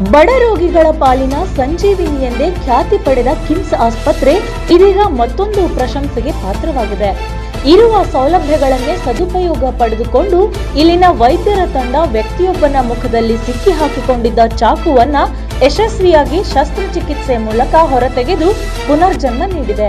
ಬಡ ರೋಗಿಗಳ ಪಾಲಿನ ಸಂಜೀವಿನಿ ಎಂದೇ ಖ್ಯಾತಿ ಪಡೆದ ಕಿಮ್ಸ್ ಆಸ್ಪತ್ರೆ ಇದೀಗ ಮತ್ತೊಂದು ಪ್ರಶಂಸೆಗೆ ಪಾತ್ರವಾಗಿದೆ ಇರುವ ಸೌಲಭ್ಯಗಳನ್ನೇ ಸದುಪಯೋಗ ಪಡೆದುಕೊಂಡು ಇಲ್ಲಿನ ವೈದ್ಯರ ತಂಡ ವ್ಯಕ್ತಿಯೊಬ್ಬನ ಮುಖದಲ್ಲಿ ಸಿಕ್ಕಿ ಹಾಕಿಕೊಂಡಿದ್ದ ಚಾಕುವನ್ನ ಯಶಸ್ವಿಯಾಗಿ ಶಸ್ತ್ರಚಿಕಿತ್ಸೆ ಮೂಲಕ ಹೊರತೆಗೆದು ಪುನರ್ಜನ್ಮ ನೀಡಿದೆ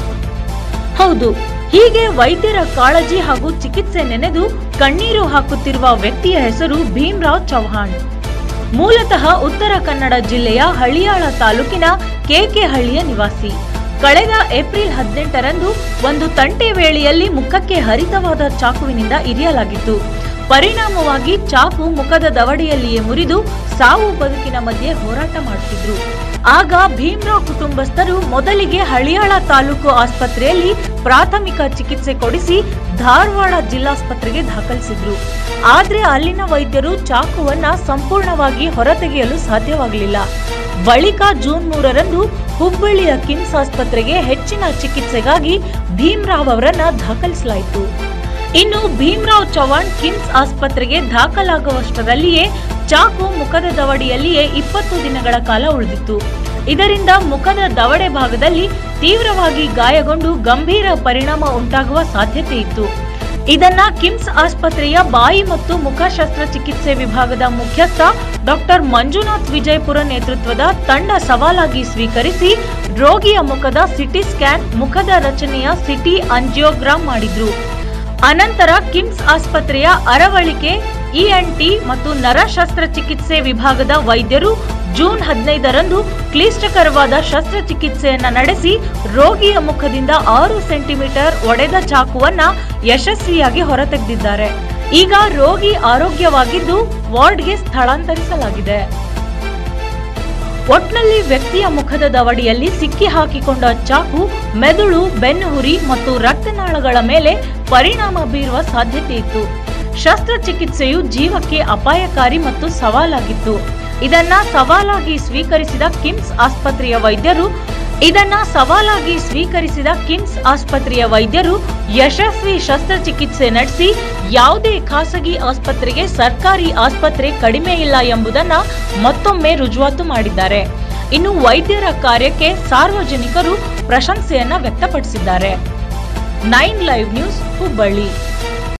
ಹೌದು ಹೀಗೆ ವೈದ್ಯರ ಕಾಳಜಿ ಹಾಗೂ ಚಿಕಿತ್ಸೆ ನೆನೆದು ಕಣ್ಣೀರು ಹಾಕುತ್ತಿರುವ ವ್ಯಕ್ತಿಯ ಹೆಸರು ಭೀಮ್ರಾವ್ ಚೌಹಾಣ್ ಮೂಲತಃ ಉತ್ತರ ಕನ್ನಡ ಜಿಲ್ಲೆಯ ಹಳಿಯಾಳ ತಾಲೂಕಿನ ಕೆಕೆಹಳ್ಳಿಯ ನಿವಾಸಿ ಕಳೆದ ಏಪ್ರಿಲ್ ಹದಿನೆಂಟರಂದು ಒಂದು ತಂಟೆ ವೇಳೆಯಲ್ಲಿ ಮುಖಕ್ಕೆ ಹರಿತವಾದ ಚಾಕುವಿನಿಂದ ಇರಿಯಲಾಗಿತ್ತು ಪರಿಣಾಮವಾಗಿ ಚಾಕು ಮುಖದ ದವಡೆಯಲ್ಲಿಯೇ ಮುರಿದು ಸಾವು ಬದುಕಿನ ಮಧ್ಯೆ ಹೋರಾಟ ಮಾಡುತ್ತಿದ್ರು ಆಗ ಭೀಮ್ರಾವ್ ಕುಟುಂಬಸ್ಥರು ಮೊದಲಿಗೆ ಹಳಿಯಾಳ ತಾಲೂಕು ಆಸ್ಪತ್ರೆಯಲ್ಲಿ ಪ್ರಾಥಮಿಕ ಚಿಕಿತ್ಸೆ ಕೊಡಿಸಿ ಧಾರವಾಡ ಜಿಲ್ಲಾಸ್ಪತ್ರೆಗೆ ದಾಖಲಿಸಿದ್ರು ಆದ್ರೆ ಅಲ್ಲಿನ ವೈದ್ಯರು ಚಾಕುವನ್ನ ಸಂಪೂರ್ಣವಾಗಿ ಹೊರತೆಗೆಯಲು ಸಾಧ್ಯವಾಗಲಿಲ್ಲ ಬಳಿಕ ಜೂನ್ ಮೂರರಂದು ಹುಬ್ಬಳ್ಳಿಯ ಕಿಮ್ಸ್ ಆಸ್ಪತ್ರೆಗೆ ಹೆಚ್ಚಿನ ಚಿಕಿತ್ಸೆಗಾಗಿ ಭೀಮ್ರಾವ್ ಅವರನ್ನ ದಾಖಲಿಸಲಾಯಿತು ಇನ್ನು ಭೀಮ್ರಾವ್ ಚೌಹಾಣ್ ಕಿಮ್ಸ್ ಆಸ್ಪತ್ರೆಗೆ ದಾಖಲಾಗುವಷ್ಟರಲ್ಲಿಯೇ ಚಾಕು ಮುಖದ ದವಡಿಯಲ್ಲಿಯೇ ಇಪ್ಪತ್ತು ದಿನಗಳ ಕಾಲ ಉಳಿದಿತ್ತು ಇದರಿಂದ ಮುಖದ ದವಡೆ ಭಾಗದಲ್ಲಿ ತೀವ್ರವಾಗಿ ಗಾಯಗೊಂಡು ಗಂಭೀರ ಪರಿಣಾಮ ಉಂಟಾಗುವ ಸಾಧ್ಯತೆ ಇತ್ತು ಇದನ್ನ ಕಿಮ್ಸ್ ಆಸ್ಪತ್ರೆಯ ಬಾಯಿ ಮತ್ತು ಮುಖ ಶಸ್ತ್ರಚಿಕಿತ್ಸೆ ವಿಭಾಗದ ಮುಖ್ಯಸ್ಥ ಡಾಕ್ಟರ್ ಮಂಜುನಾಥ್ ವಿಜಯಪುರ ನೇತೃತ್ವದ ತಂಡ ಸವಾಲಾಗಿ ಸ್ವೀಕರಿಸಿ ರೋಗಿಯ ಮುಖದ ಸಿಟಿ ಸ್ಕ್ಯಾನ್ ಮುಖದ ರಚನೆಯ ಸಿಟಿ ಅಂಜಿಯೋಗ್ರಾಮ್ ಮಾಡಿದ್ರು ಅನಂತರ ಕಿಮ್ಸ್ ಆಸ್ಪತ್ರೆಯ ಅರವಳಿಕೆ ಇಎನ್ಟಿ ಮತ್ತು ನರ ಶಸ್ತ್ರಚಿಕಿತ್ಸೆ ವಿಭಾಗದ ವೈದ್ಯರು ಜೂನ್ ಹದಿನೈದರಂದು ಕ್ಲಿಷ್ಟಕರವಾದ ಶಸ್ತ್ರಚಿಕಿತ್ಸೆಯನ್ನ ನಡೆಸಿ ರೋಗಿಯ ಮುಖದಿಂದ ಆರು ಸೆಂಟಿಮೀಟರ್ ಒಡೆದ ಚಾಕುವನ್ನ ಯಶಸ್ವಿಯಾಗಿ ಹೊರತೆಗೆದಿದ್ದಾರೆ ಈಗ ರೋಗಿ ಆರೋಗ್ಯವಾಗಿದ್ದು ವಾರ್ಡ್ಗೆ ಸ್ಥಳಾಂತರಿಸಲಾಗಿದೆ ಒಟ್ನಲ್ಲಿ ವ್ಯಕ್ತಿಯ ಮುಖದ ದವಡಿಯಲ್ಲಿ ಸಿಕ್ಕಿ ಹಾಕಿಕೊಂಡ ಚಾಕು ಮೆದುಳು ಬೆನ್ನುಹುರಿ ಮತ್ತು ರಕ್ತನಾಳಗಳ ಮೇಲೆ ಪರಿಣಾಮ ಬೀರುವ ಸಾಧ್ಯತೆ ಇತ್ತು ಶಸ್ತ್ರಚಿಕಿತ್ಸೆಯು ಜೀವಕ್ಕೆ ಅಪಾಯಕಾರಿ ಮತ್ತು ಸವಾಲಾಗಿತ್ತು ಇದನ್ನ ಸವಾಲಾಗಿ ಸ್ವೀಕರಿಸಿದ ಕಿಮ್ಸ್ ಆಸ್ಪತ್ರೆಯ ವೈದ್ಯರು ಇದನ್ನ ಸವಾಲಾಗಿ ಸ್ವೀಕರಿಸಿದ ಕಿಮ್ಸ್ ಆಸ್ಪತ್ರೆಯ ವೈದ್ಯರು ಯಶಸ್ವಿ ಶಸ್ತ್ರಚಿಕಿತ್ಸೆ ನಡೆಸಿ ಯಾವುದೇ ಖಾಸಗಿ ಆಸ್ಪತ್ರೆಗೆ ಸರ್ಕಾರಿ ಆಸ್ಪತ್ರೆ ಕಡಿಮೆ ಇಲ್ಲ ಎಂಬುದನ್ನ ಮತ್ತೊಮ್ಮೆ ರುಜುವಾತು ಮಾಡಿದ್ದಾರೆ ಇನ್ನು ವೈದ್ಯರ ಕಾರ್ಯಕ್ಕೆ ಸಾರ್ವಜನಿಕರು ಪ್ರಶಂಸೆಯನ್ನ ವ್ಯಕ್ತಪಡಿಸಿದ್ದಾರೆ ನೈನ್ ಲೈವ್ ನ್ಯೂಸ್ ಹುಬ್ಬಳ್ಳಿ